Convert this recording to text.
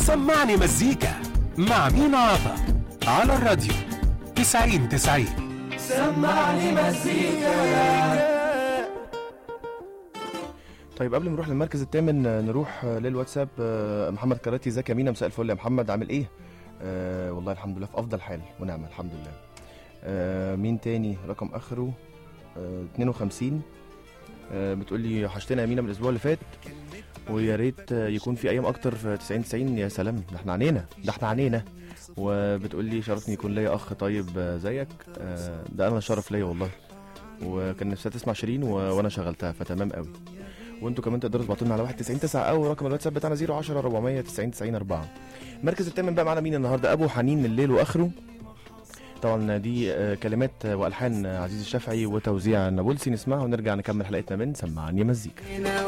سمعني مزيكا مع مينا عطا على الراديو 90 90 سمعني مزيكا طيب قبل ما نروح للمركز الثامن آه، نروح آه، للواتساب آه، محمد كراتي ازيك يا مينا مساء الفل يا محمد عامل ايه؟ آه والله الحمد لله في افضل حال ونعمه الحمد لله. آه مين تاني رقم اخره آه 52 آه بتقول لي وحشتنا يا مينا من الاسبوع اللي فات ويا ريت آه، يكون في ايام اكتر في 90 90 يا سلام ده احنا عنينا ده احنا عنينا وبتقول لي شرفني يكون ليا اخ طيب آه، زيك آه ده انا شرف ليا والله وكان نفسها تسمع شيرين و... وانا شغلتها فتمام قوي وانتوا كمان تقدروا تبعتوا لنا على 199 او رقم الواتساب بتاعنا 010 490 90 4 المركز الثامن بقى معانا مين النهارده ابو حنين الليل واخره طبعا دي آه، كلمات آه، والحان آه، عزيز الشافعي وتوزيع نابلسي نسمعها ونرجع نكمل حلقتنا من سمعني مزيكا